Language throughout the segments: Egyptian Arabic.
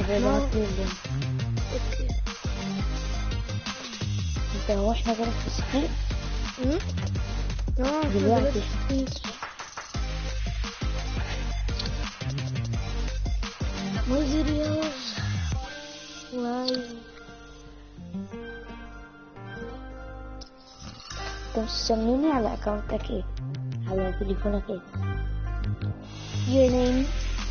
طب ابعت لي اللينك اوكي انت هو احنا كده في السكرين أمم؟ اه إحنا دلوقتي دلوقتي مزريوز لايف انت مسميني على اكونتك ايه على تليفونك ايه your name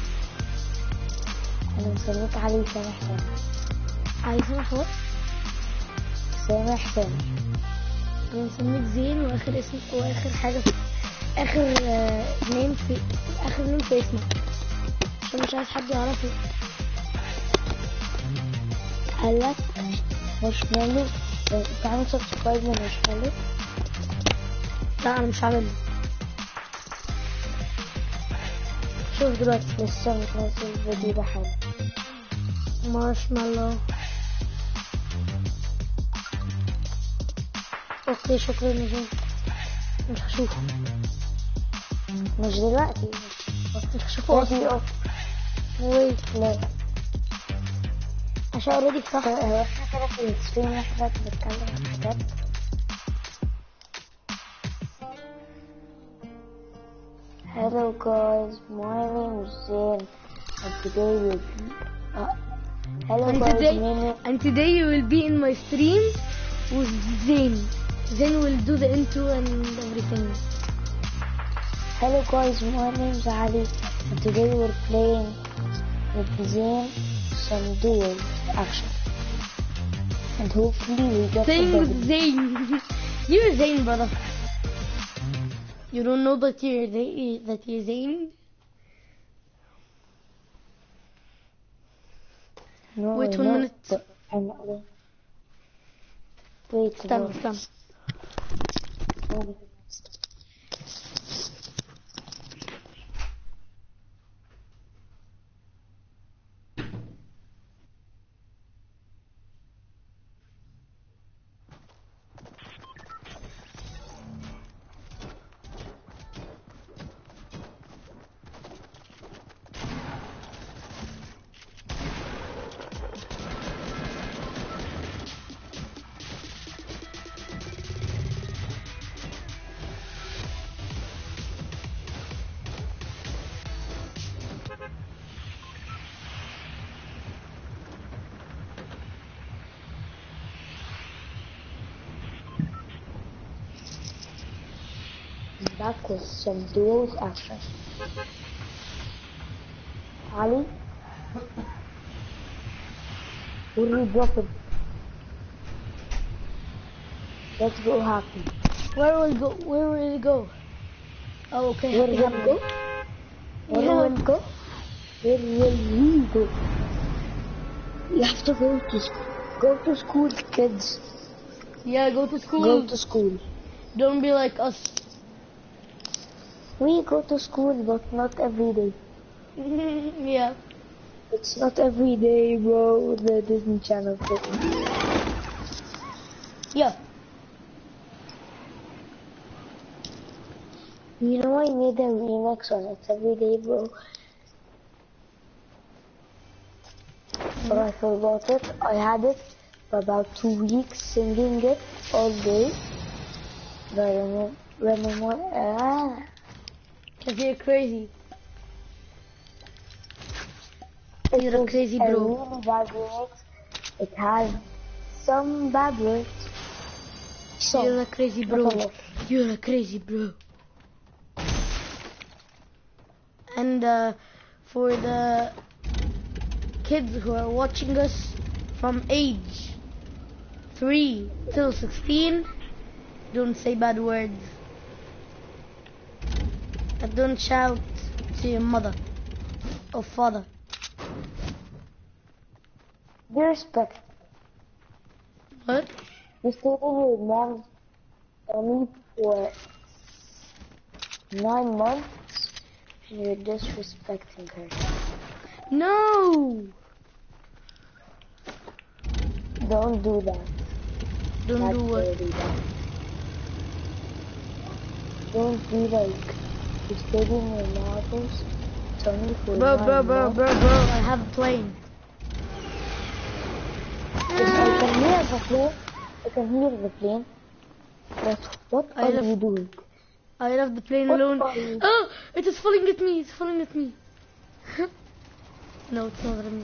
انا مسميك علي سامح سامح علي سمح وات سامح سامح انا مسميك زين واخر اسم واخر حاجه في اخر نيم في اخر نيم في اسمك عشان مش عايز حد يعرفه قالك مارشميلو انت عامل سبسكرايب لمارشميلو لا انا مش عامل شوف دلوقتي لسه متنزل فيديو ده حالا مارشميلو اوكي شكرا يا زين مش هشوفه مش دلوقتي مش هشوفه فيديو اصلا اوف ويت لا عشان اوريدي فتحت هو احنا كده في الستريم احنا بنتكلم عن حاجات Hello guys, my name is Zain and today we'll be uh, Hello And guys, today- my name And today you will be in my stream with Zain. Zain will do the intro and everything. Hello guys, my name is Ali and today we're playing with Zain some duels action. And hopefully we get Playing the with W. Zain. you're Zain, brother. You don't know that you're Zain, that you're Zain? No, Wait I one know, minute. but I'm not there. Wait, استنى no. استنى no. Back with some duels action. Ali? Where are we dropping? Let's go happy. Where will go? Where will it go? Oh, okay. Where happy, will happy. we go? Where Yeah. will we go? Where will we go? You have to go to school. Go to school, kids. Yeah, go to school. Go to school. Don't be like us. We go to school, but not every day. yeah. It's not every day, bro. The Disney Channel thing. Yeah. You know I made a remix on It's Every Day, bro. But I forgot it. I had it for about two weeks, singing it all day. But I remember, remember ah, Cause you're crazy. it You're a was crazy a bro. really bad remix. It has some bad words. Some. You're a crazy not bro. a lot. You're a crazy bro. And uh, for the kids who are watching us from age 3 till 16, don't say bad words. And don't shout to your mother or father. Be respect. What? You stayed in your mom's tummy for nine months and you're disrespecting her. No! Don't do that. Don't That's do what? really bad. Don't be like you stayed in your mother's tummy for Bro, nine bro, bro, months. bro, bro, I have a plane. Yes, I can hear the plane. I can hear the plane. But what I are left- you doing? I left the plane What alone. are you- Oh, it is falling at me. It's falling at me. no, it's not at me.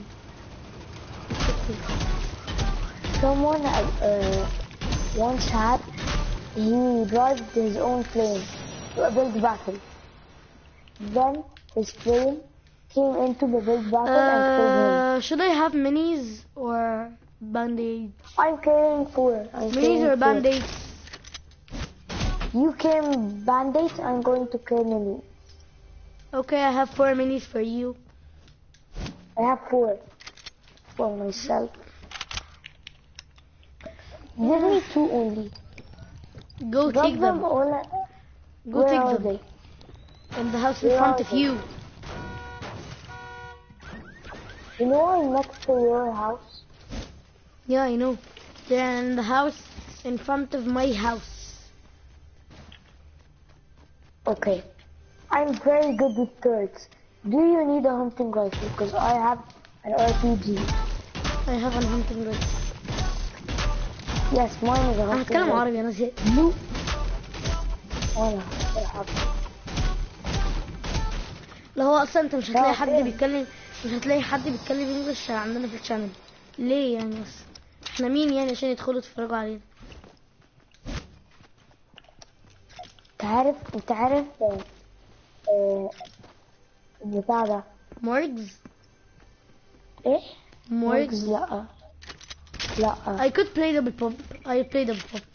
Someone uh, once had, he drives his own plane to a big battle. Then his plane came into the big battle and killed him. Uh, should I have minis or band-aids? I'm carrying four. I'm Minis carrying or four. band-aids? You came band-aids, I'm going to carry mini. Okay, I have four minis for you. I have four for myself. Give me two only. Go Drop take them. all at- Go Where take are them. they? In the house in Where front are of they? you. You know I'm next to your house. Yeah, I know. They're in the house in front of my house. Okay. I'm very good with turrets. Do you need a hunting rifle? Because I have an RPG. I have a hunting rifle. Yes, mine is a انا hunting هتكلم rifle. عربي انا زهقت You. وانا بلعب. لا هو اصلا انت مش هتلاقي لا، حد فين؟ بيتكلم مش هتلاقي حد بيتكلم انجلش عندنا في الشانل ليه يعني بس احنا مين يعني عشان يدخلوا يتفرجوا علينا انت عارف انت عارف آه، آه، البتاع ده مورجز ايه؟ مورجز لا لا I could play double pop I play double pop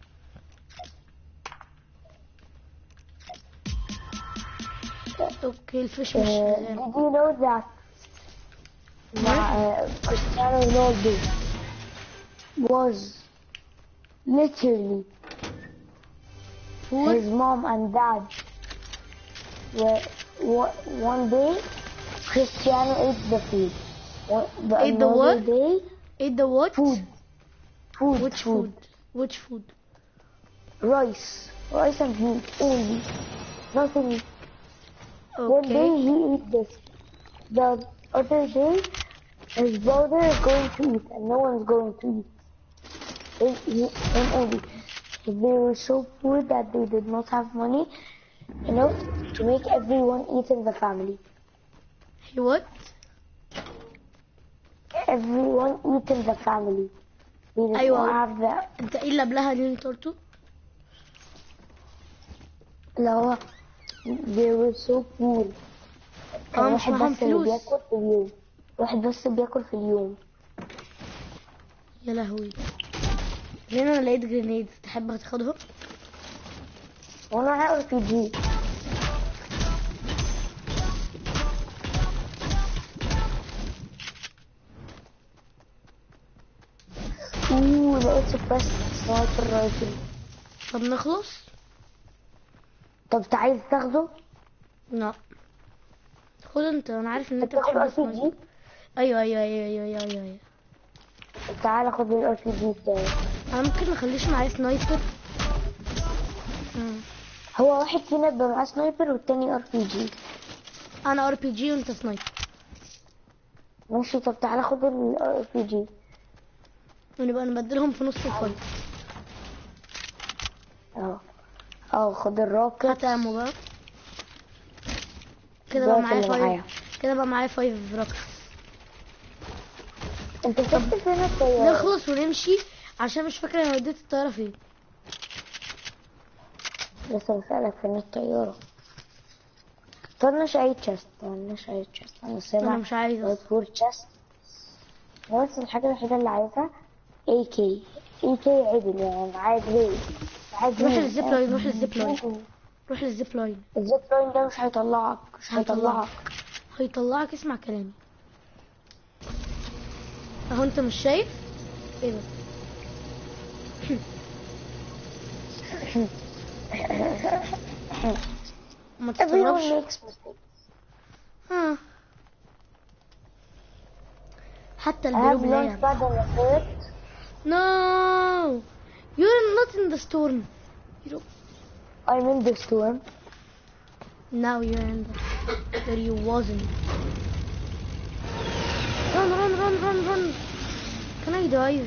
اوكي الفيش مش Uh, شغال. did you know that مع uh, Cristiano Ronaldo was literally his mom and dad were wa- one day Cristiano ate the food. One, the Ate the another what? day Eat the what? food. Food. Which food? Which food? Rice. Rice and meat only. Nothing One day Okay. he ate this. The other day, his brother is going to eat, and no one's going to eat. They, he, him only. They were so poor that they did not have money, you know, to make everyone eat in the family. He what? Everyone eat in the family. They did أيوة. not have the انت ايه اللي قبلها اللي انت قلته؟ اللي هو they were so poor. كان اه مش واحد معاهم بس اللي فلوس بياكل في اليوم. واحد بس بياكل في اليوم. يا لهوي هنا انا لقيت جرينيد تحب تاخدهم؟ وانا معايا ار بي جي اوه لقيت سبريس سنايبر رايفل طب نخلص؟ طب انت عايز تاخده؟ لا خد انت انا عارف ان انت تاخد بتحب ار بي السنايبر. جي؟ ايوه ايوه ايوه ايوه ايوه ايوه, أيوة. تعالى خد الار بي جي بتاعي انا ممكن ما اخليش معايا سنايبر مم. هو واحد فينا يبقى معاه سنايبر والتاني ار بي جي انا ار بي جي وانت سنايبر ماشي طب تعالى خد الار بي جي ونبقى نبدلهم في نص الفايت اه اه خد الراكت هات امو بقى كده بقى ده معايا اللي معايا. فايف كده بقى معايا فايف روكس انت شفت فين الطيارة؟ نخلص ونمشي عشان مش فاكره انا وديت الطياره فين لسه بسألك فين الطيارة مطلناش أي تشست مطلناش أي تشست أنا سامع انا مش عايزه وايت فور تشست بس الحاجة الوحيدة اللي عايزها اي كي اي كي عدل يعني عادي ليه عادي روح ليه؟ للزيب لاين، روح للزيب لاين. روح للزيب لاين الزيب لاين ده مش هيطلعك مش هيطلعك هيطلعك اسمع كلامي اهو انت مش شايف ايه ده ما everyone تستغربش makes mistakes ها حتى I have البلوج لا learned يعني bad on the third No, you're not in the storm. You don't. I'm in the storm Now you're in the. But you wasn't. Run, run, run, run, run. Can I dive?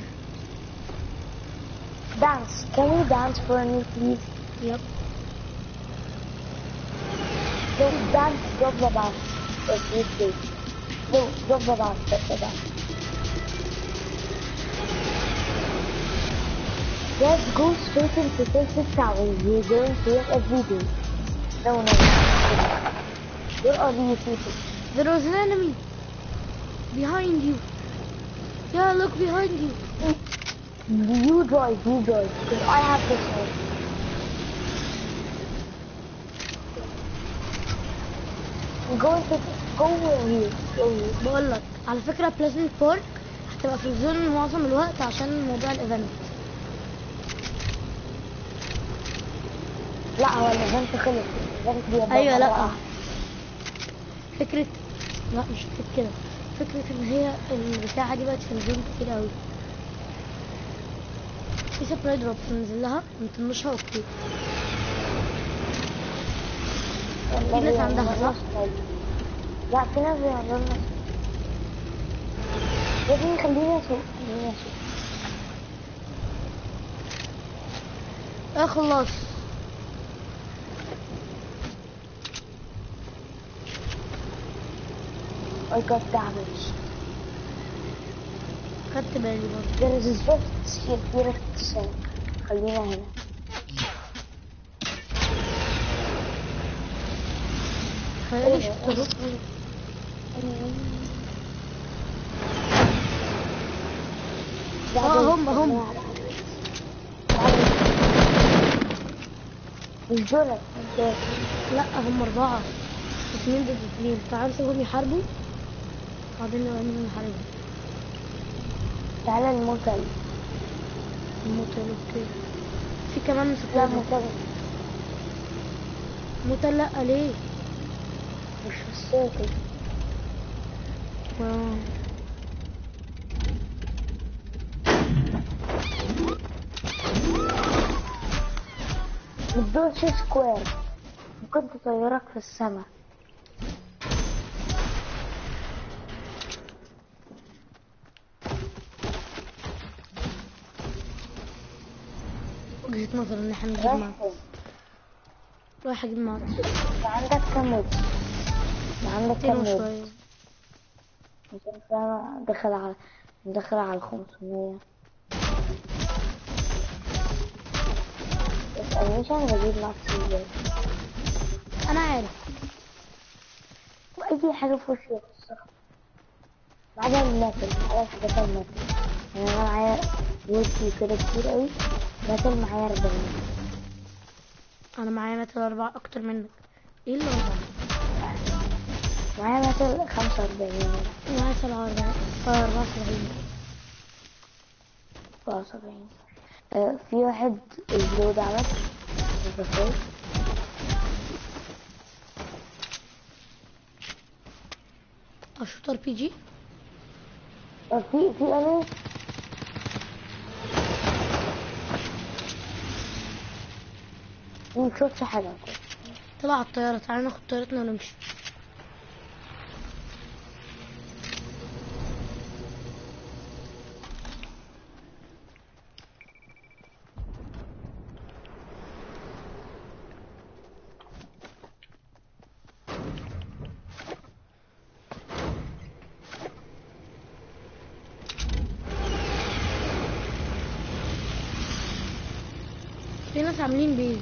Dance. Can you dance for me, please? Yep. No, dance. Drop the dance. Yes, please, please. No, drop the dance. Drop the dance. Yes, go straight into Tilted Towers. We're going to it every day. No, no. Where are you people? There was an enemy. Behind you. Yeah, look behind you. You drive, you drive. Because I have this one. I'm going to go with you. Go with you. بقول لك على فكرة بلازنت بارك هتبقى في الزون معظم الوقت عشان موضوع الايفنت لا هو الايفنت خلص الايفنت بيبقى ايوه لا مرة فكرة لا مش فكرة كده فكرة ان هي البتاعة دي بقت في الزون كتير اوي في سبراي دروب تنزل لها نطنشها اوكي واحدة. في ناس عندها صح؟ لا في ناس بيعملوا لنا يا ابني خليني اسوق خليني اسوق اخلص I got damaged. خدت بالي برضه There is a rift here, في rift sink. خلينا هنا. خليش تروح آه، هم- هم. مش دولت مش دولت. لا هم أربعة اتنين ضد اتنين تعال سيبهم يحاربوا بعدين نبقى ننزل نحاربهم تعالى الموتل موتل اوكي في كمان لا سكواد موتل موتل لا ليه مش في السيركل آه. مدوش سكوير ممكن تطيرك في السماء وجهة نظر ان احنا نجيب معاك رايح رايح اجيب معاك عندك كم وجه عندك كم اتنين وجه وشوية عشان فاهمة دخل على دخل على خمسمية اسألنيش انا بجيب معاك ازاي انا عارف واي حاجة في وشي يخصها ما عدا المثل ما عدا الحاجات المثل يعني انا معايا وشي كده كتير اوي مثل معايا اربعين انا معايا مثل اربعة اكتر منك ايه اللي اربعة معايا مثل خمسة واربعين معايا سبعة واربعين اه اربعة وسبعين أربعة وسبعين آه، في واحد الجلود عمل البخير اشوط ار بي جي آه، في في انا مشوفتش حاجة طلع على الطيارة تعالى ناخد طيارتنا ونمشي في ناس عاملين بيز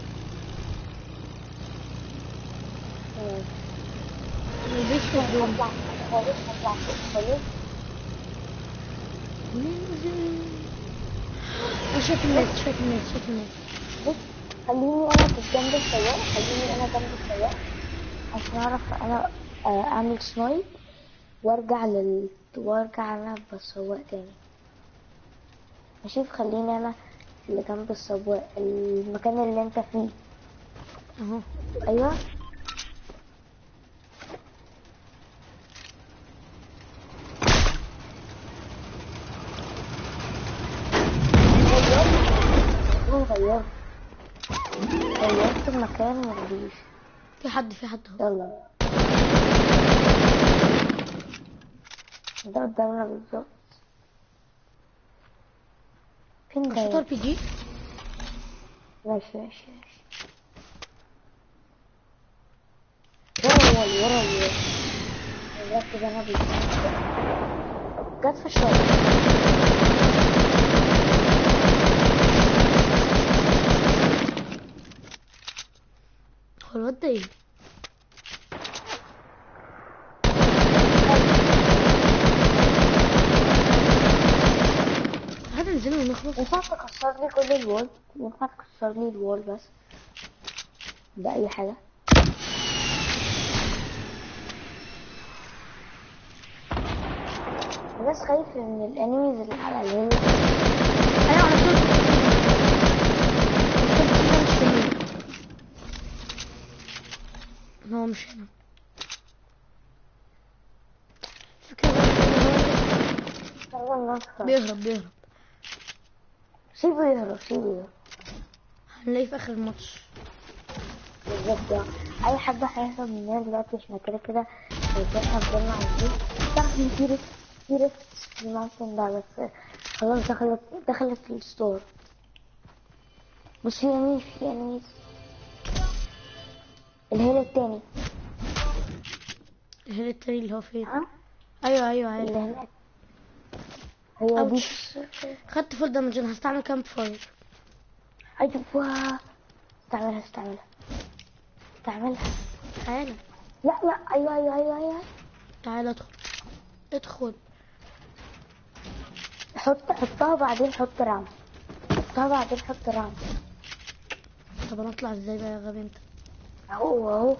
آه. البيز في الجون هطلع خالص هطلع فوق خالص انا شايف الناس شايف الناس شايف الناس بص خليني انا في جنب السواق خليني انا جنب السواق عشان اعرف انا آه، اعمل سنايب وارجع لل وارجع انا بالسواق تاني ماشي خليني انا اللي جنب السواق المكان اللي انت فيه اهو ايوه غيرت غيرت غيرت المكان مرضيش في حد في حد اهو يلا ده قدامنا بالظبط فين ده شوت ار بي جي ماشي ماشي ماشي ورا الوال ورا الوال ركز انا بي جت في الشارع هو الواد ده ايه هذا ننزل ونخلص ينفع تكسر لي كل الوال ينفع تكسر لي الوال بس بأي حاجة الناس خايفة من الانميز اللي على الهيل ايوه على طول هو مش هنا فكرة بيهرب بيهرب سيبه يهرب سيبه يهرب هنلاقيه في اخر الماتش بالظبط اي حد هيهرب مننا دلوقتي احنا كده كده احنا فضلنا عايزين تعرف ان في ريفت في ريفت في الماونتن ده بس خلاص دخلت دخلت الستور بص في انمي في انمي الهيل التاني الهيل التاني اللي هو فين ها ايوه ايوه اللي ايوه هناك هي دي اوتش خدت فول دامج انا هستعمل كامب فاير ايوه استعملها استعملها استعملها تعالى لا لا ايوه ايوه ايوه ايوه تعالى ادخل ادخل حط حطها بعدين حط رام حطها بعدين حط رام طب انا اطلع ازاي بقى يا غبي انت اهو اهو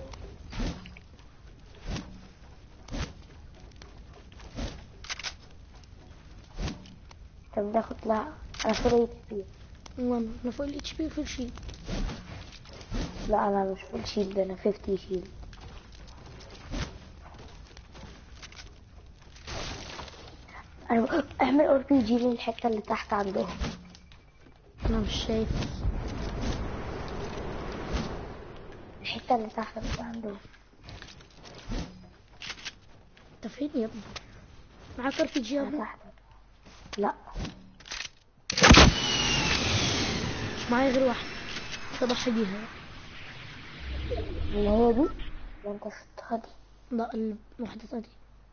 طب ناخد لا انا فول اتش بي وانا انا فوق الاتش بي وفوق الشيل لا انا مش فول شيلد انا 50 شيلد انا اعمل ار بي جي للحته اللي تحت عندهم انا مش شايف الحته اللي تحت اللي عندهم انت فين يا ابني معاك ار بي جي يا اللي ابني تحت لا مش معايا غير واحده تضحي بيها اللي هي دي اللي انت شفتها دي لا الواحده تانية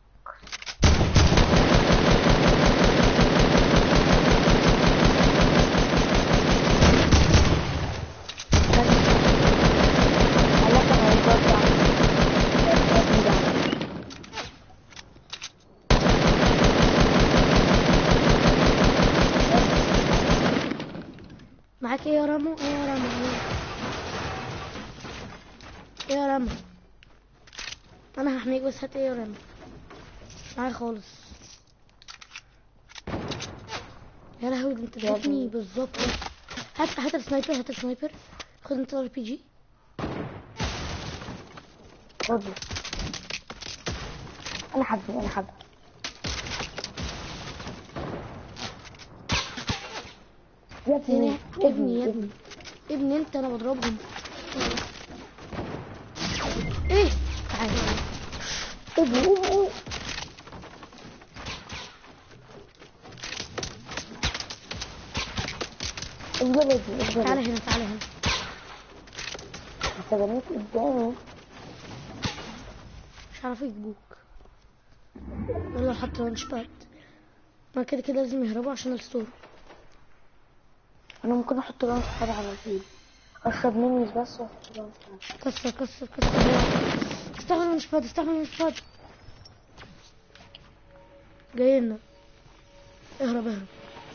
قال لك انا هيجوع معاك ايه يا رامو ايه يا رامو ايه ايه يا رامو انا هحميك بس هات ايه يا رامو مش معايا خالص يا لهوي ده انت يا اديتني ابني. بالظبط هات هات السنايبر هات السنايبر خد انت الار بي جي خد انا حبي انا حبي يا ابني ابني يا ابني ابني انت انا بضربهم ايه تعالى ابني ابني افضل ابني افضل تعالى ابني. هنا تعالى هنا انت بنيت قدامي مش عارف يجيبوك يلا حط لانش باد ما كده كده لازم يهربوا عشان الستور انا ممكن احط لهم حاجه على الفيل اشرب مني بس واحط لهم حاجة. كسر كسر كسر استغل لانش باد استغل لانش باد جاي لنا اهرب اهرب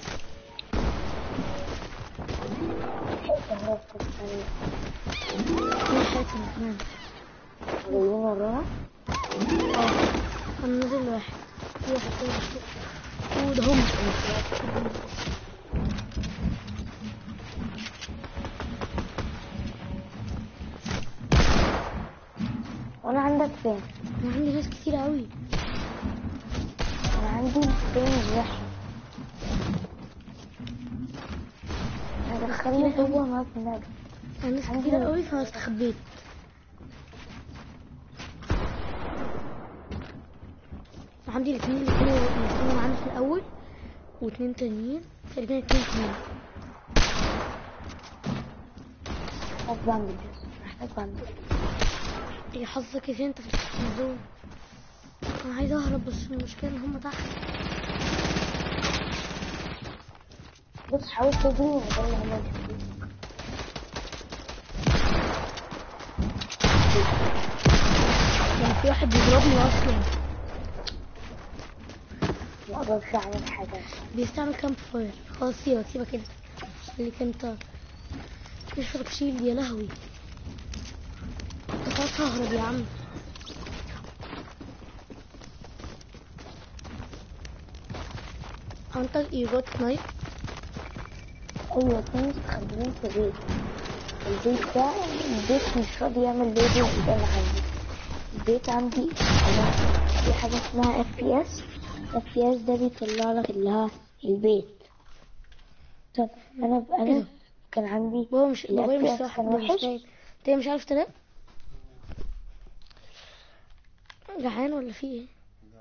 هربت الثانية. في حاتم كمان جايين ورانا اه انا نازل واحد في واحد تاني فوق. وده هم وانا عندك فين انا عندي ناس كتير قوي انا عندي فين وحش دخلني جوه مبنى انا ناس كتير قوي فاستخبيت عندي الاثنين اللي كانوا اللي كانوا معانا في الاول واتنين تانيين تقريبا اتنين كمان محتاج باندجز محتاج باندجز ايه حظك يا انت في الزون انا عايز اهرب بس المشكلة ان هم تحت بص حاول تجري من غير ما هما يشوفوك يعني في واحد بيضربني اصلا ما اقدرش اعمل حاجة بيستعمل كامب فاير خلاص سيبك سيبك انت خليك انت اشرب شيلد يا لهوي انت خلاص ههرب يا عم انت you got knife ايوه اتنين مستخبيين في بيت البيت ده البيت مش راضي يعمل لودنج قدام عندي البيت عندي انا في حاجة اسمها اف بي اس اف بي اس ده بيطلع لك اللي هو البيت طب انا إيه انا ده؟ كان عندي بابا مش ال بابا مش FPS صح كان بابا مش وحش نايم انت مش عارف تنام جعان ولا في ايه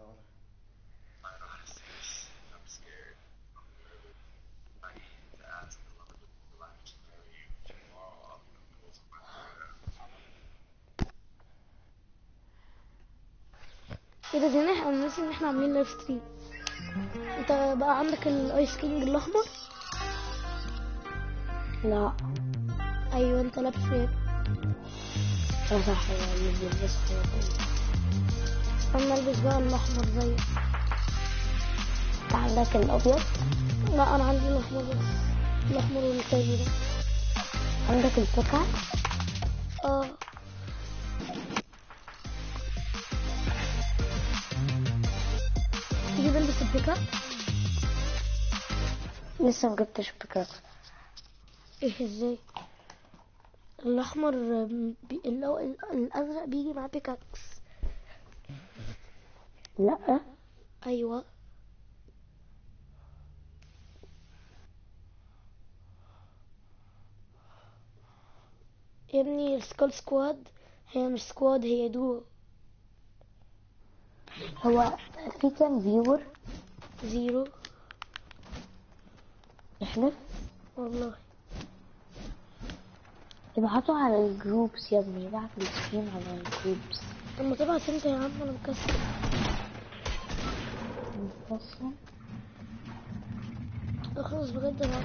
ايه ده زين احنا انا ناسي ان احنا عاملين لايف ستريم انت بقى عندك الايس كينج الاحمر لا ايوه انت لابس ايه لا صح يا يوسف بس انا البس بقى الاحمر زي انت عندك الابيض لا انا عندي الاحمر بس الاحمر والتاني ده عندك البكع اه تيجي نلبس البيك اب لسه مجبتش بكع ايه ازاي الاحمر آم، بي... اللي هو ال- الازرق بيجي مع بيكاكس لا ايوه يا ابني السكول سكواد هي مش سكواد هي دو هو في كام فيور زيرو احلف والله ابعتوا على الجروبس يا ابني ابعت الستريم على الجروبس اما تبعت انت يا عم انا مكسل بص اخلص بجد انا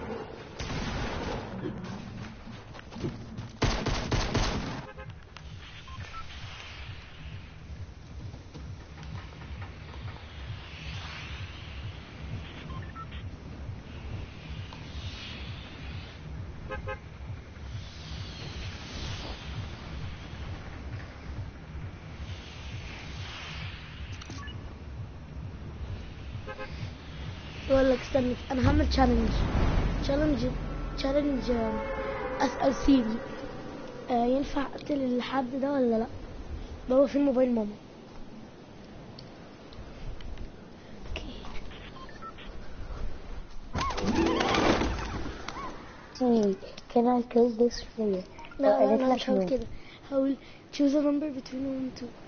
بقول لك استنى انا هعمل تشالنج تشالنج تشالنج اسال سيري آه ينفع اقتل الحد ده ولا لا بابا في موبايل ماما اوكي see can I kill this player لا لا قالت لا لك مش هقول no. كده هقول choose a number between 1 and 2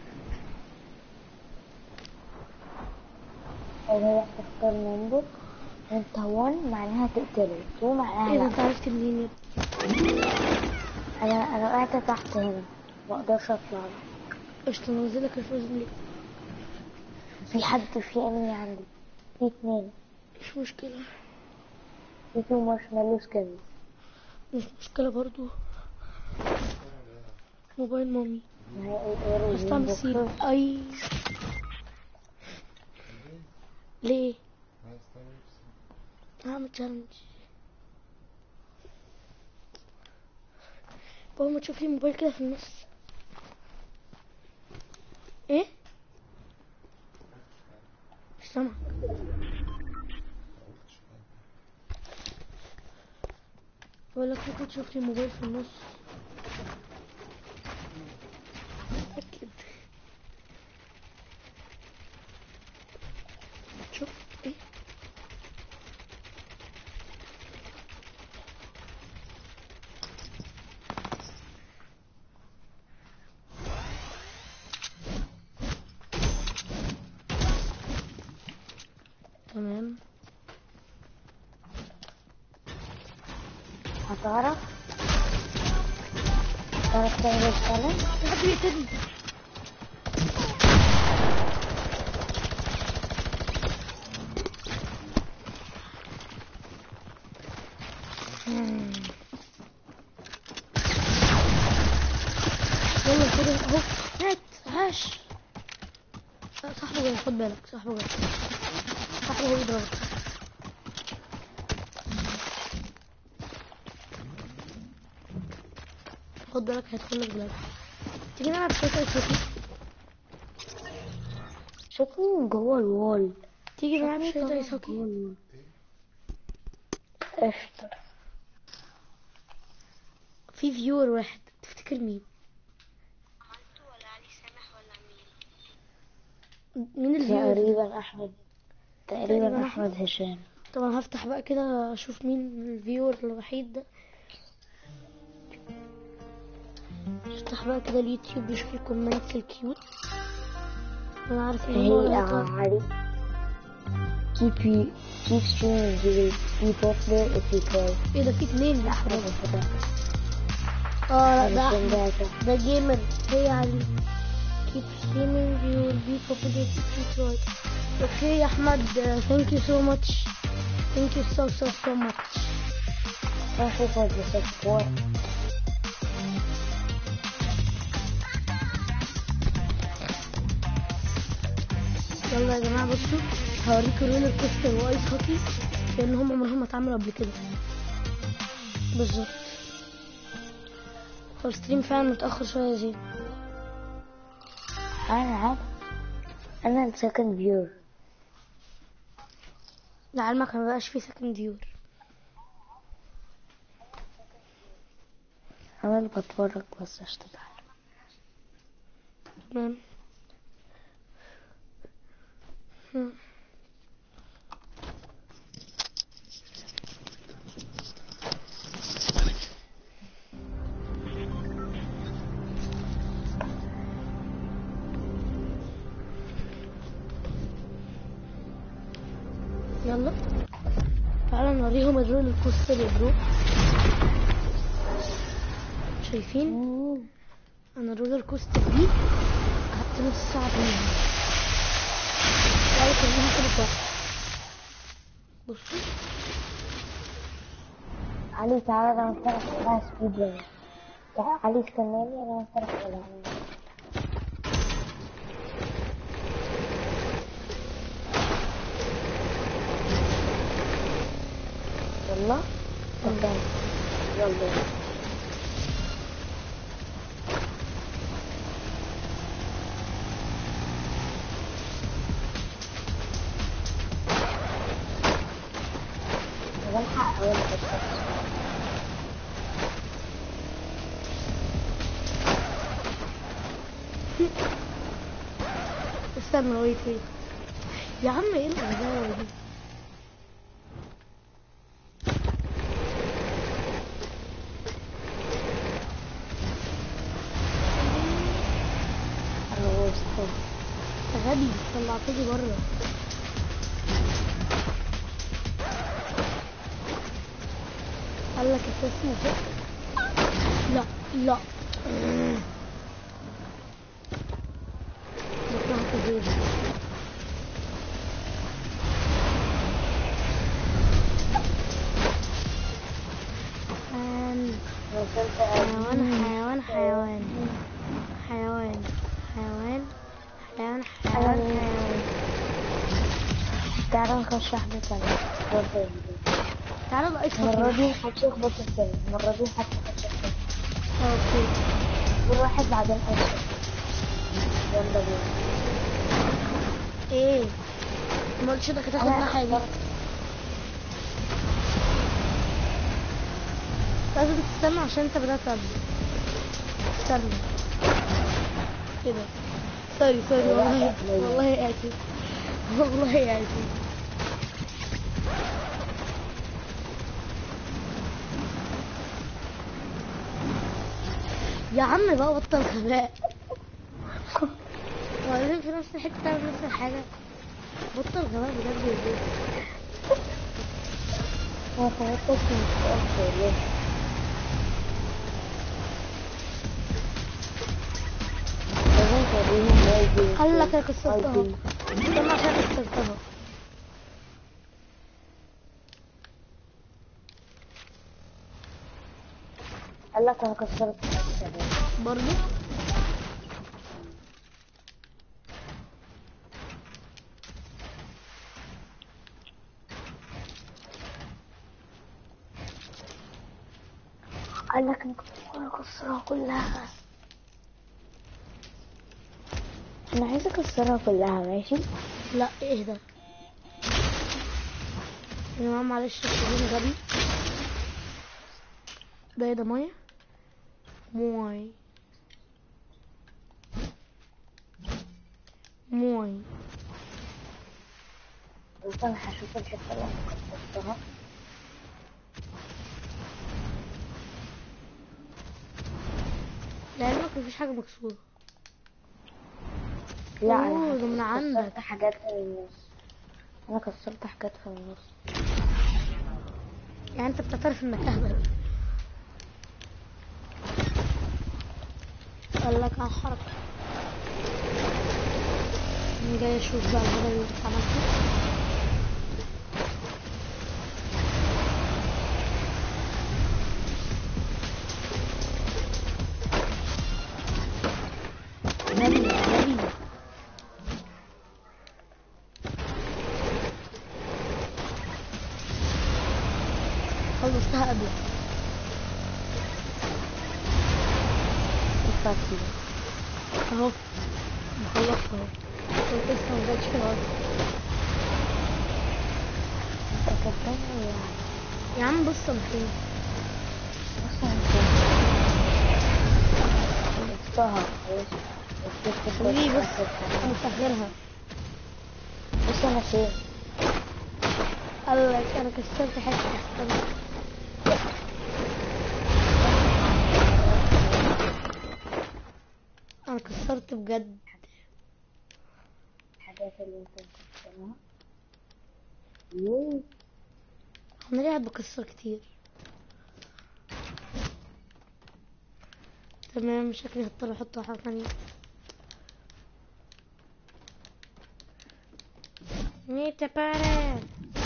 او هي تختار نمبر وانت 1 معناها تقتله 2 معناها ايه ده لا انت عرفت منين يا ابني؟ انا انا وقعت تحت هنا ما اقدرش اطلع له. قشطة ننزلك الفوز ليه في حد في انمي عندي في اتنين مش مشكلة في تو مارشميلو سكنز مش مشكلة برضو موبايل مامي ما هي الايرو استعمل سيري اي ليه هعمل تشالنج بابا ما تشوف لي موبايل كده في النص ايه مش سامع بقول لك ممكن تشوف لي موبايل في النص أكيد شوف ايه تمام هتعرف عايز تعمل challenge في حد بيقتلني مم. يلا كده اهو مات عاش لا، صاحبه جاي خد بالك صاحبه جاي صاحبه هو بيضربك خد بالك هيدخل لك بلاد تيجي نلعب شوية ايس هوكي شكله جوه الوول تيجي نلعب شوية ايس جوه هوكي الوول قشطة في فيور واحد تفتكر مين عملته ولا علي سامح ولا مين مين الفيور تقريبا أحمد تقريباً تقريبا أحمد هشام طبعا هفتح بقى كده اشوف مين الفيور الوحيد ده افتح بقى كده اليوتيوب نشوف الكومنتس الكيوت انا عارف ان هو هي هيطلع- علي keep you keep streaming you will be popular if you try ايه ده في اتنين لا أحمد حرام. هشام اه لا ده هشام أحمد. ده هشام. ده جيمر هي علي keep streaming you will be popular if you try اوكي يا احمد thank you so much thank you so so so much Thank you for the support يلا يا جماعة بصوا هوريكم رولر كوستر وايس هوكي لان هم عمرهم ما اتعملوا قبل كده بالظبط هو الستريم فعلا متأخر شوية يا زين أنا عارف أنا السكند فيور لعلمك ما بقاش في سكند يور أنا اللي بتفرج بس عشان تتعلم تمام هم. يلا تعالى نوريهم الرول الكوستر يا برو شايفين انا الرولر كوستر دي قعدت نص ساعة فيها تعالى كلها كده واحد بصوا علي تعالى أنا مفترح على سبيد ران تعالى علي استناني أنا مفترح على يلا قدام يلا بلحق أول حتة استنى ويت ويت يا عم ايه الغباوة دي أنا وسط أنت غبي طلعتني بره قال لك انت اسمه كده لا لا بكرهك زيادة حيوان وصلت حيوان حيوان حيوان حيوان حيوان حيوان حيوان حيوان تعالى نخش واحدة تانية برضه تعالى بقى المرة اسمك دي هتشخبط التاني المرة دي هتخش التاني اوكي كل واحد بعدين أشخبط يلا بينا ايه ما قلتش انك هتاخد أنا ناحية دي لازم تستنى عشان انت بدأت قبل استنى كده سوري سوري والله والله اسف والله اسف يا عم بقى بطل غباء وبعدين في نفس الحتة تعمل نفس الحاجة بطل غباء بجد يا زين. أنا فوتك في السؤال ليه قال لك انا كسرتها استنى عشان كسرتها قال لك انا كسرت الشباب برضه قال لك انا كنت انا اكسرها كلها انا عايزه اكسرها كلها ماشي لا اهدى يا جماعة معلش التليفون غبي ده ايه ده مية موي موي بس انا هشوف الحته اللي انا كسرتها لعلمك مفيش حاجة مكسورة لا أوه، انا ده من كسرت عندك. حاجات في النص انا كسرت حاجات في النص يعني انت بتعترف انك اهبل قال لك على الحركة أنا جاي اشوف بقى الهبل اللي انت عملته غبي غبي خلصتها قبلك الفاتي اهو خلصتها اهو قلت لسه ما جاتش في الارض انت كسرت يعني يا عم بص انا فين بص انا فين خلصتها حبيبي بص انا مسهلها بص انا فين قال لك انا كسرت حته استنى انا كسرت بجد الحاجات اللي انت مكسرها يوه انا ليه قاعد بكسر كتير تمام شكلي هضطر احط واحده ثانيه ميتا بارد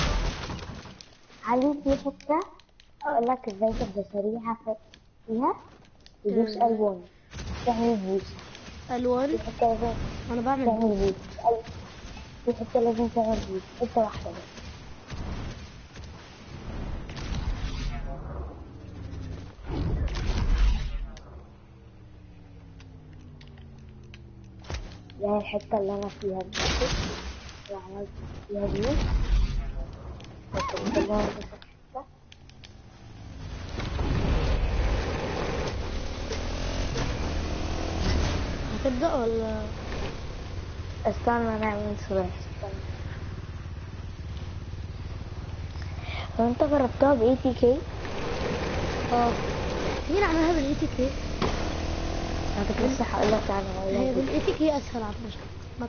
علي في حتة اقول لك ازاي تبقى سريعة في- فيها تدوس مم. الوان تعمل بوس الوان في حتة لازم وانا بعمل تعمل بوس أي- في حتة لازم تعمل بوس حتة واحدة بس يعني الحتة اللي أنا فيها دلوقتي وعملت فيها بوس وكنت اللي أنا بس الحتة هتبدا ولا استنى نعمل سلاح استنى هو انت جربتها ب ATK؟ اه مين عملها بالاي تي كي انا كنت لسه هقول لك على هي الموضوع ده. بالاي تي كي اسهل على فكره مدخل.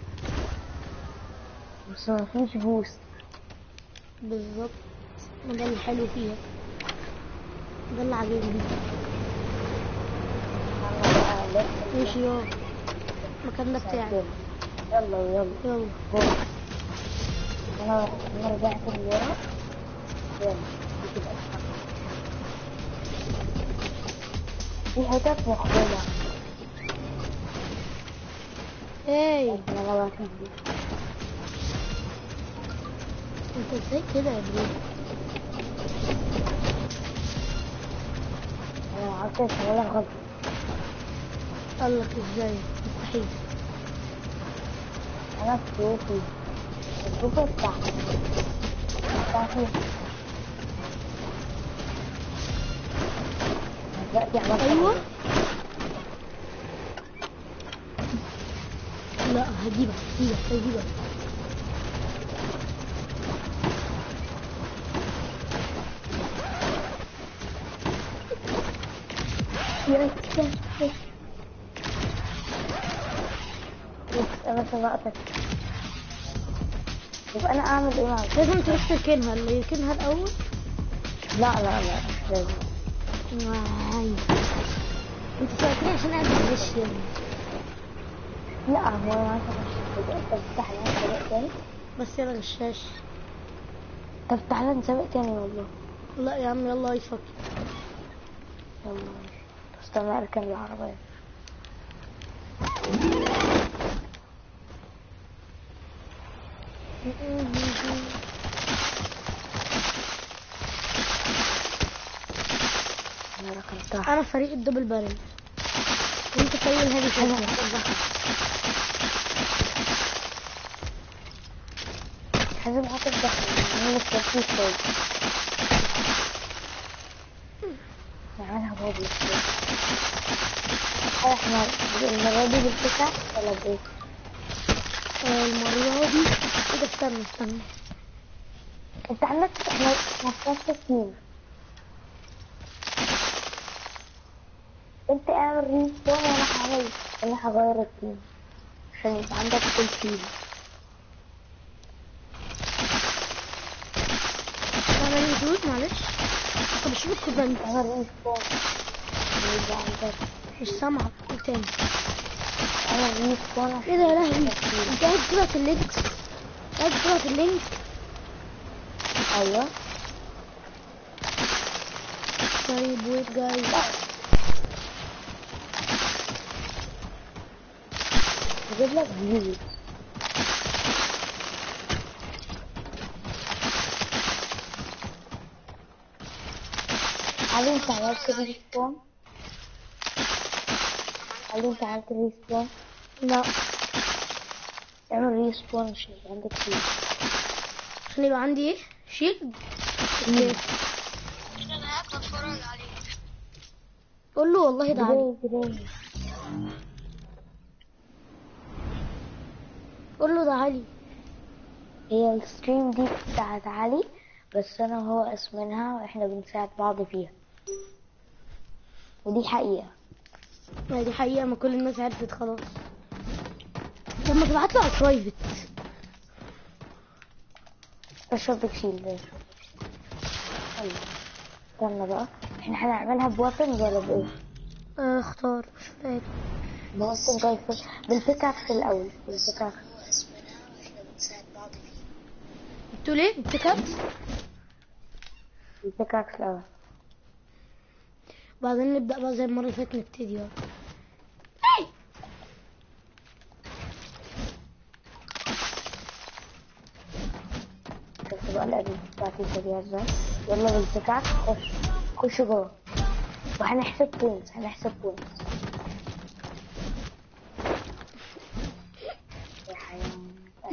بس ما فيش بوست بالظبط ما ده الحلو فيها ده اللي عاجبني انا بقى لسه ماشي يا المكان ده بتاعي ساعتين. يلا يلا يلا بص انا انا رجعت لورا يلا دي كده أسهل. في حتت مخبولة ايه انا لو واقف دي انت ازاي كده يا برو انا عملت شغالة غلط قال لك ازاي مستحيل انا في صوتي الصوفة بتاعتي بتاعتي دلوقتي عملت ايوه لا هجيبك هجيبك هجيبك يس يس يس يس انا سبقتك يبقى انا اعمل ايه مع لازم تروح تركنها اللي يركنها الاول لا لا لا مش لازم واي. انت سألتني عشان قاعد بتغش يا ابني لا هو انا عارفه مش كده طب تعالى نسابق تاني بس يلا غشاش طب تعالى نسابق تاني والله لا يا عم يلا يفك يلا ماشي استنى اركن العربية انا ركنتها انا فريق الدبل بارل وانت فريق الهادي انا فوق حازم حاطط دخل نعمل الترتيب فوق نعملها بابل فوق احنا المرة دي بالفكرة ولا بايه؟ آه، المرة دي ايه ده استنى استنى انت عندك احنا احنا في نفس التيم انت اعمل ريسبون وانا هعمل انا هغير التيم عشان يبقى عندك كل تيم انا ريدوت معلش طب شوف الكوبانت اعمل ريسبون يبقى عندك مش سامعة قول تاني اعمل ريسبون عشان ايه ده يا يبقى لهوي عندك تيم. انت قاعد تبعت اللينك قاعد تبعت اللينك ايوه طيب ويت جايز بجيب لك فيو علي انت عملت ريسبون علي انت عملت ريسبون لا اعمل ريسبون عشان يبقى عندك فيو عشان يبقى عندي ايه شيلد مم. انا قاعد اتفرج عليه قول له والله ده علي جراي جراي قول له ده علي هي الستريم دي بتاعت علي بس انا وهو اسمنها واحنا بنساعد بعض فيها ودي حقيقة ما دي حقيقة ما كل الناس عرفت خلاص لما تبعت له على البرايفت اشرب شيل ده طيب استنى بقى احنا هنعملها بوابنز ولا بايه؟ آه، اختار مش فاكر بوابن رايفل بالبيكاكس الاول بالبيكاكس بتقول ايه بتكت بالبيكاكس الاول بعدين نبدأ بقى زي المرة اللي فاتت نبتدي بقى شفت بقى الادب بتاعتي سريعة ازاي يلا بالبيكاكس خش خش جوه وهنحسب بوينتس هنحسب بوينتس يا حيوان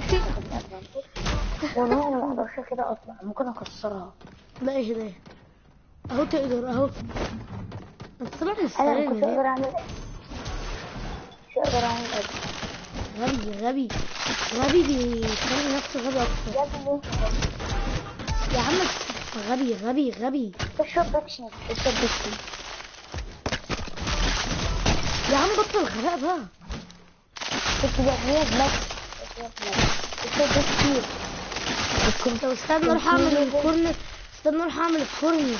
والله انا ما اقدرش كده اطلع ممكن اكسرها لا ايه ده اهو تقدر اهو انت طبعا انا ما مستني كنتش اقدر اعمل مش اقدر اعمل ادب غبي غبي غبي بيخلي نفسه غبي اكتر يا ابني يا عم غبي غبي غبي اشرب بكشن اشرب بكشن يا عم بطل غباء بقى كنت بعملها بلاك اشرب بكشن كنت طب استنى اروح اعمل الكورنر استنى اروح اعمل الكورنر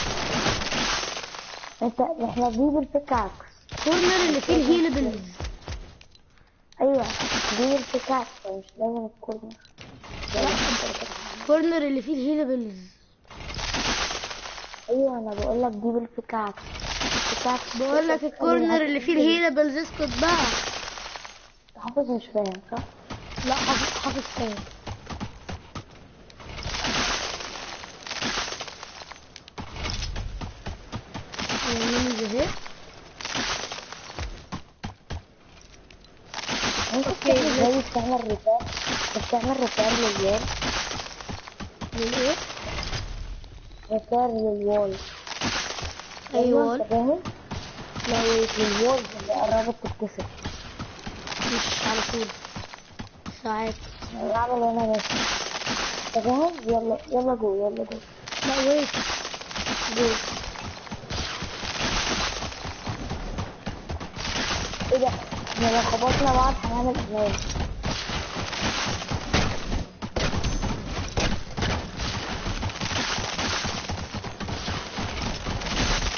انت احنا دي بالبيكاكس الكورنر اللي فيه الهيلبلز ايوه دي بالبيكاكس مش لازم الكورنر الكورنر اللي فيه الهيلبلز ايوه انا بقول لك دي بالبيكاكس البيكاكس بقول لك الكورنر اللي فيه الهيلبلز اسكت بقى حافظ مش فاهم صح؟ لا حافظ حافظ فين مين زهق انت بتعمل زي بتعمل ريبير بتعمل ريبير للوال للايه ريبير للوال ايوه انت فاهم؟ لا ويت للوال اللي قربت تتكسر مش على طول ساعات بعمل انا بس انت فاهم؟ يلا يلا جو يلا جو لا ويت جو ايه ده؟ احنا لو خبطنا بعض هنعمل امان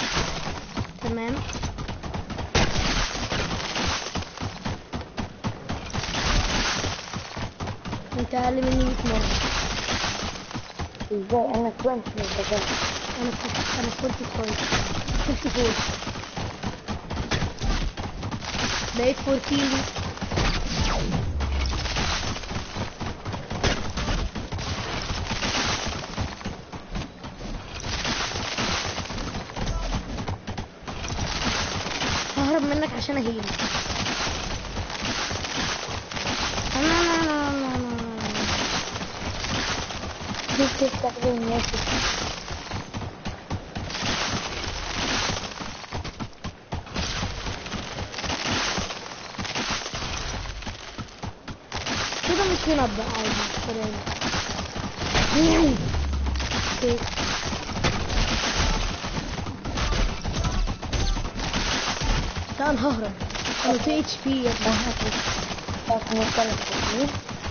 تمام انت اقل مني 100 مرة ازاي انا 20 مش بجد انا كنت انا 45 54 بقيت 14 ههرب منك عشان اهيل لا لا لا لا لا لا. كيف تستخدم الناس كده مش ينبأ عادي سلام اوكي لا انا ههرب انا في اتش بي يا ابني بس ممكن تجيب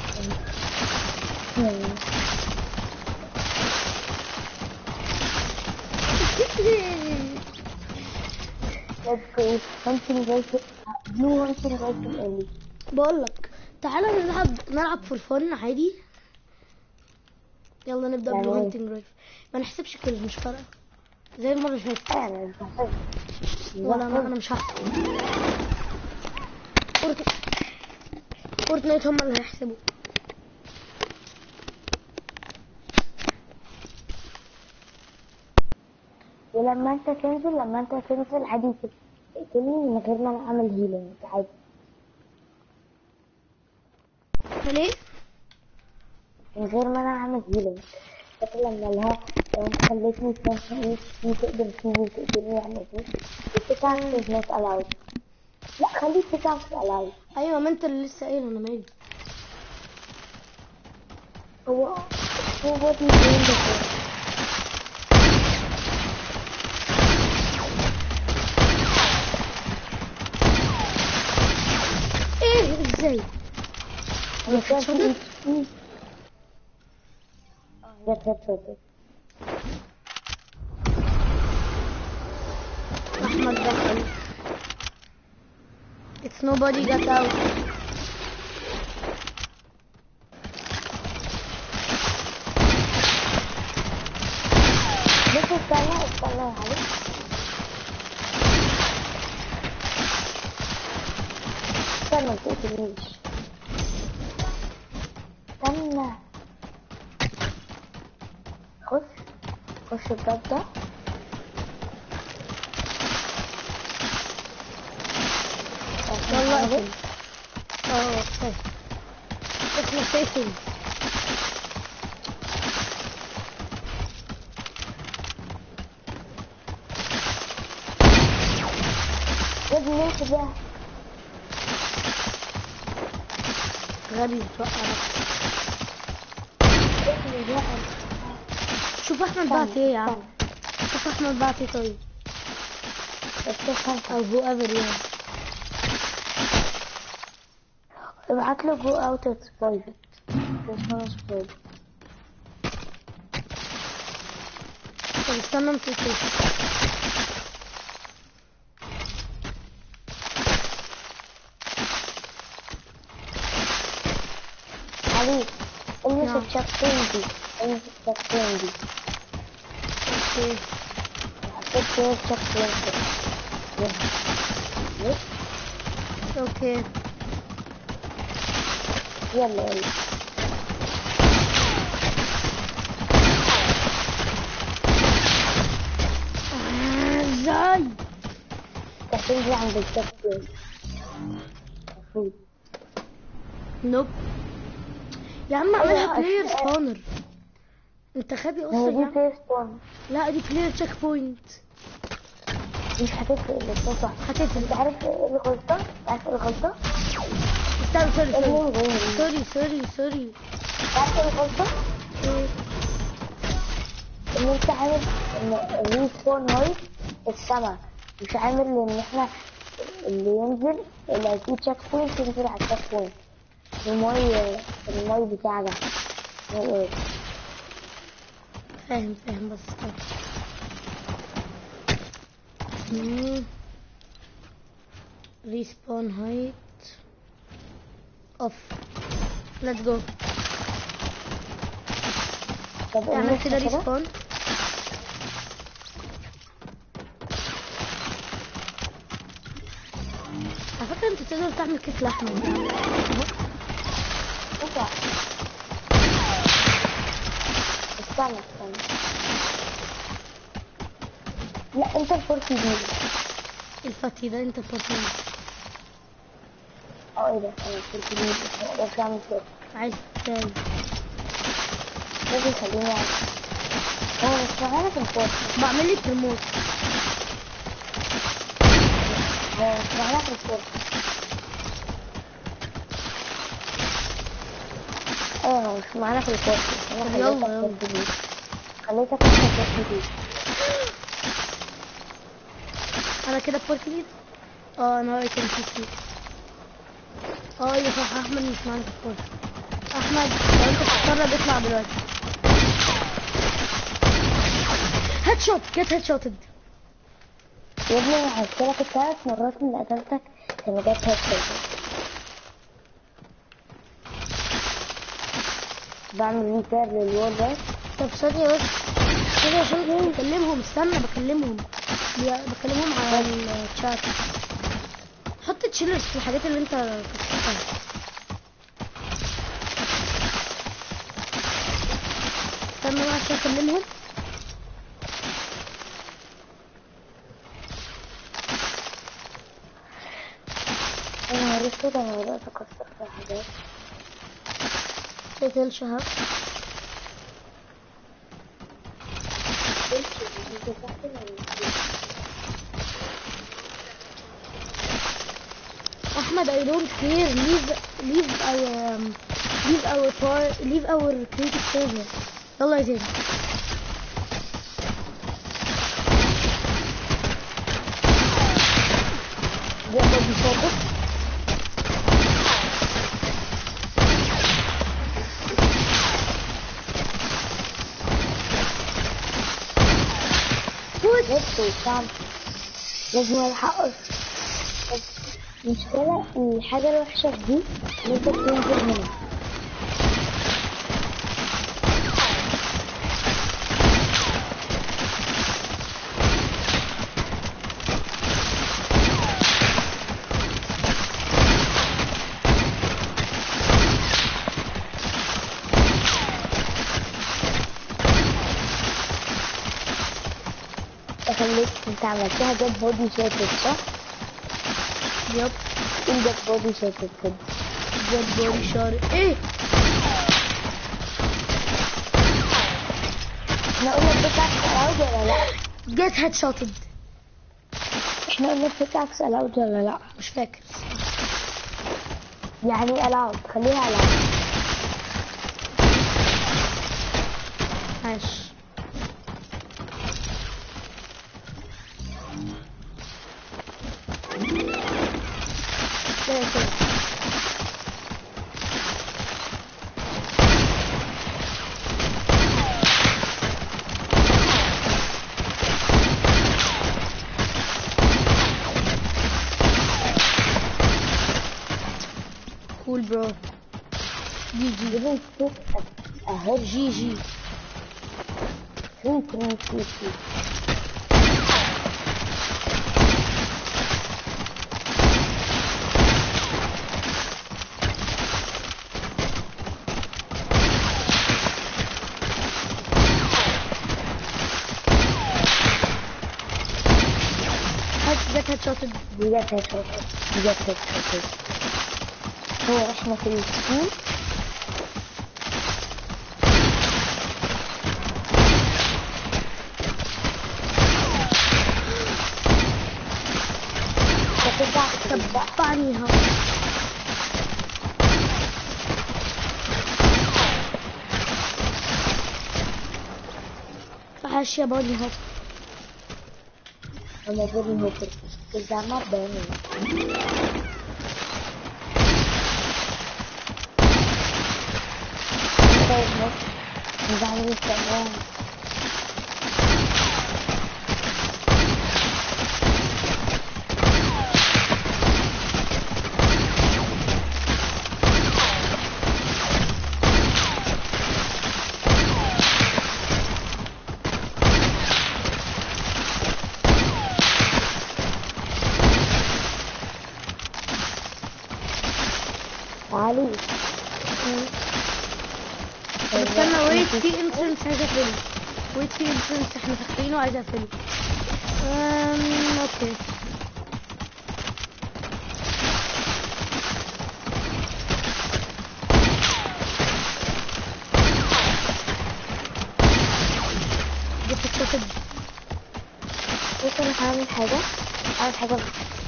اوكي ممكن يجي بلو ممكن يجي الالي بقول لك تعالى نلعب نلعب فور فن عادي يلا نبدا يعني إيه؟ بالهانتنج رايفل ما نحسبش كل مش فارقه زي المره اللي فاتت انا مش بحب ولا انا انا مش هحسب فورت فورتنايت هم اللي هيحسبوا ولما انت تنزل لما انت تنزل عادي تقتلني من غير ما انا اعمل هيلينج عادي ليه؟ من غير ما انا اعمل هيلينج فاكر لما لها لو انت خليتني تنسى في تقدر تيجي وتقتلني يعني ايه التسعة is not allowed لا خلي التسعة مش allowed ايوه ما انت اللي لسه قايل انا مالي هو هو what is doing this ايه ازاي؟ هي كان شاطر؟ في HP اه جت هيد شوت احمد دخل It's nobody got out بس استنى استنى يا علي استنى ما تقتلنيش استنى خش خش الباب ده يلا اقفل اه طيب احنا سيفين يا ابني انت ده غبي بتوقع نفسك. يا ابني ده شوف احمد بعت ايه يا عم شوف احمد بعت ايه طيب استنى او هو ايفر يعني ابعت له جو اوت اتس برايفت this one is private طب استنى انت تشوف علي المس نعم. الشابتين دي المس الشابتين دي اوكي حطيت فيها الشابتين دي يس اوكي يلا يلا آه، ازاي تحتاج عند الشابتين المفروض نوب يا عم اعملها أيوة، بلاير أش- سبونر انت غبي هي اصلا يا دي عم فيرست وان لا دي بلاير تشيك بوينت مش هتفرق بس صح هتفرق انت عارف ايه الغلطة؟ عارف ايه الغلطة؟ استنى سوري سوري الغلطة سوري سوري سوري عارف ايه الغلطة؟ إيه؟ ان انت عامل ان الريسبون هايت السما مش عامل ان احنا اللي ينزل اللي في تشيك بوينت ينزل على التشيك بوينت الماي الماي بتاع ده اسمه ايه؟ فاهم فاهم بس طيب. مم. respawn height off let's go طب اعمل النص كده ريسبون على فكرة انت تقدر تعمل كيس لحمة اسمع استنى استنى لا انت الفرصة دي الفتي ده انت فاضي اه ايه ده انا الفرصة دي ما اقدرش اعمل كده عايز ازاي لازم يخليني اعمل هو مش معانا في الفرصة بعمل لي بريموت هو مش معانا في الفرصة اه هو مش معانا في الفرصة انا طب خليتك يلا، يلا. الفرصة دي خليتك انت الفرصة دي انا كده فورت ليد اه انا رايت كان في اه ايوه صح احمد مش معانا في الفورت احمد لو انت بتتفرج اطلع دلوقتي هيد شوت جت هيد شوتد يا ابني انا هحكيلك الثلاث مرات اللي قتلتك كانوا جت هيك بعمل ريبير للوول بس طب ثانية بس ثانية عشان بكلمهم استنى بكلمهم بي- بكلمهم على الشات حط تشيلرز في الحاجات اللي انت كتبتها استنى بقى عشان اكلمهم انا عرفت ده انا بدأت اكسر في حاجات تقتل شهاب Ahmed, I don't care. Leave, leave our, um, leave our par, leave our creative server. يلا يا زين. دي ابو صادق فوت. بص وصعب لازم الحقه بس المشكلة الحاجة الوحشة في دي ان انت بتنزل هنا خليك انت عملتها جت بودي شاتت صح؟ يب. قول جت بودي شاتت كده جد بودي شاري. ايه؟ احنا قلنا البيكاكس الاود ولا لا؟ جت هيد شوتد. احنا قلنا البيكاكس الاود ولا لا؟ مش فاكر. يعني الاود خليها الاود عاش. لا يا سيدي. كول برو جي جي جيبوا ست اهو جي جي 3 3 3 3 هات جت هيد شوتد دي جت هيك دي جت هيك هو احنا في السكول فترجع تبدأ تبعنيها عاش يا بودي هوب المفروض انه في الزعمة بيني طيب بص نزعل السلام ويت في انترنس عايز اقفله ويت في انترنس احنا فاتحينه وعايز اقفله أم، اوكي جبت الشاطئ بص انا هعمل حاجة هعمل حاجة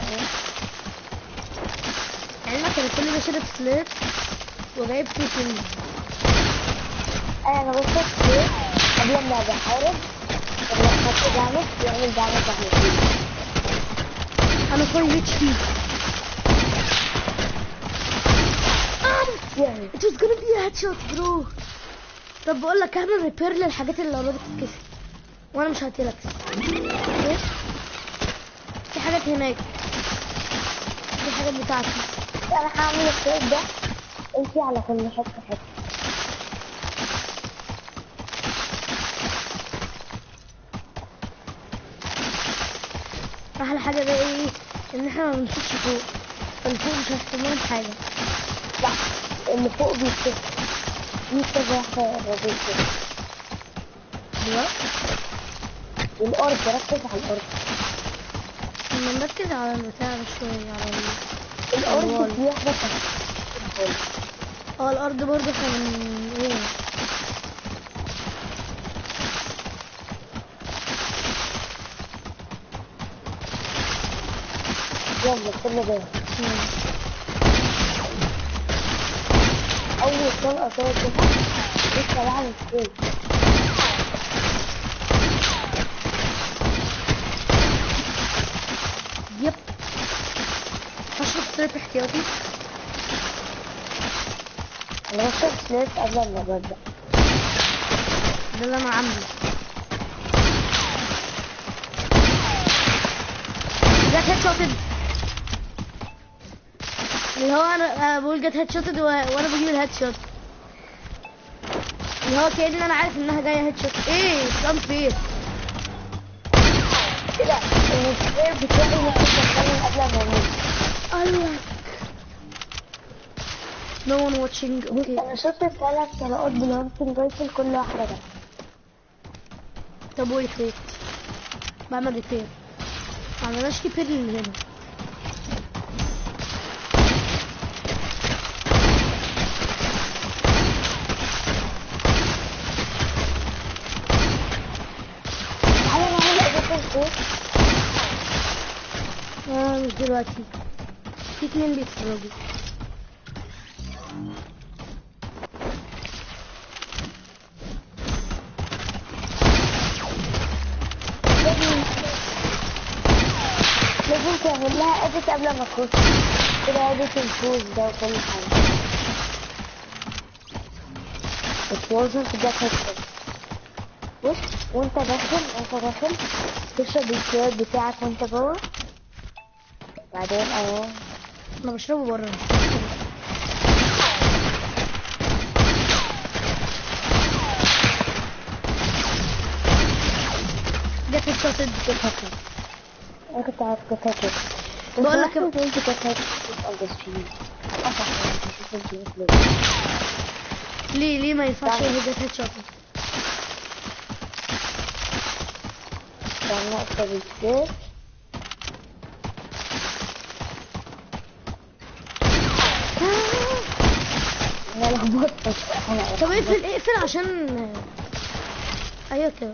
علمك انا كل ده شرب سليب وجايب فيه كينج انا بص ليه قبل ما بحارب لما احط دعمك بيعمل دعمك على انا فوق اتش بي يعني It was gonna be a headshot bro طب بقول لك اعمل ريبير للحاجات اللي قربت تتكسر وانا مش هقتلك اوكي في حاجات هناك في حاجات بتاعتي انا هعمل الكيك ده امشي على كل حتة حتة احلى حاجه بقى ايه ان احنا ما بنمشيش فوق فالفوق مش هيحصل لهم حاجه لا اللي فوق بيتكسر في كذا واحدة بيتكسر دلوقتي والأرض ركز على الأرض لما نركز على البتاع ده شويه على ال... الأرض الوال. في واحدة كانت اه الارض برضه كان ايه يلا كل ده أول طلقة كده كده لسه بعمل كده يب هشرب ستريب احتياطي أنا بشرب سنيس قبل ما ببدأ ده اللي انا عامله جت هيد شوتد اللي هو انا آه، بقول جت هيد شوتد و... وانا بجيب الهيد شوت اللي هو كأن انا عارف انها جايه هيد شوت ايه كام فير كده السبير بتاعي ممكن تتكلم قبل ما أموت الله No one watching بص اوكي أنا شفت ثلاث طلقات بالهانتنج رايفل كل واحدة ده طب ويت ويت بعمل ريبير ما عملناش ريبير اللي هنا تعالى نعمل إضافة الصوت آه مش دلوقتي في اتنين بيتفرجوا لازم لازم تعمل لها اديت قبل ما تخش كده اديت الفوز ده وكل حاجة وتوازن في جسد كده بص وانت داخل وانت داخل تشرب الشوية بتاعك وانت جوه بعدين اهو انا بشربه بره جت الشاطد جسد انا كنت عارف جسد كده بقول لك- انت جسد on the street اصح انت شوف الجيم ليه ليه ما ينفعش تعمل. هي جت هيد شاطد كان نقطة بالزيت انا لخبطت انا طب اقفل اقفل عشان ايوه كده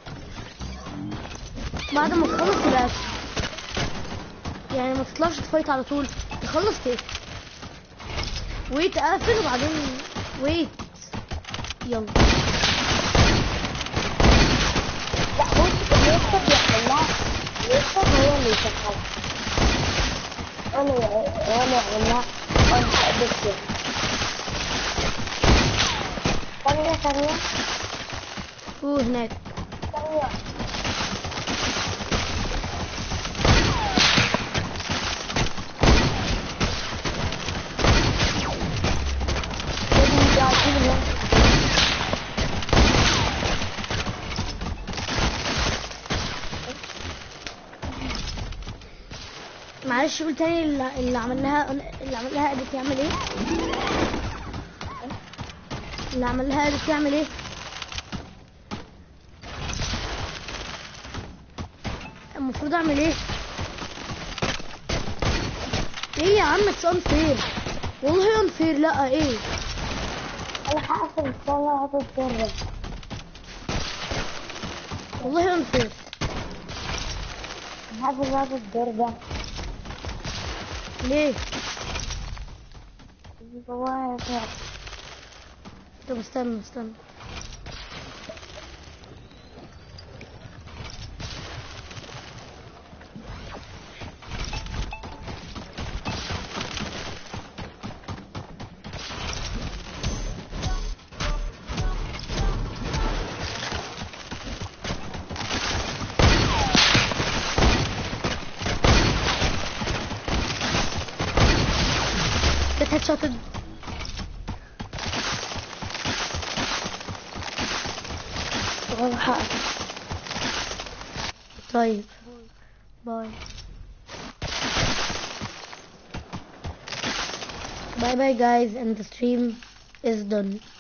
بعد ما تخلص يبقى اقفل. يعني ما تطلعش تفايت على طول تخلص تقفل ويت اقفل وبعدين ويت يلا لا بص اللي يكسب يعمل لها يكسب هو اللي يشغلها هو اللي هو اللي يعمل لها on addiction ثانية ثانية وهناك ثانية لازم يرجعوا يجيبوا الهند. معلش قول تاني اللي, اللي عمل لها اللي عمل لها اديت يعمل ايه اللي عمل لها اديت يعمل ايه المفروض اعمل ايه ايه يا عم اتس unfair والله unfair لا ايه انا هقفل الصلاة هتتدرب والله unfair هقفل بعد الدرجة ليه والله يا طب استنى استنى Get headshotted. والله هقفل طيب باي Bye bye guys and the stream is done.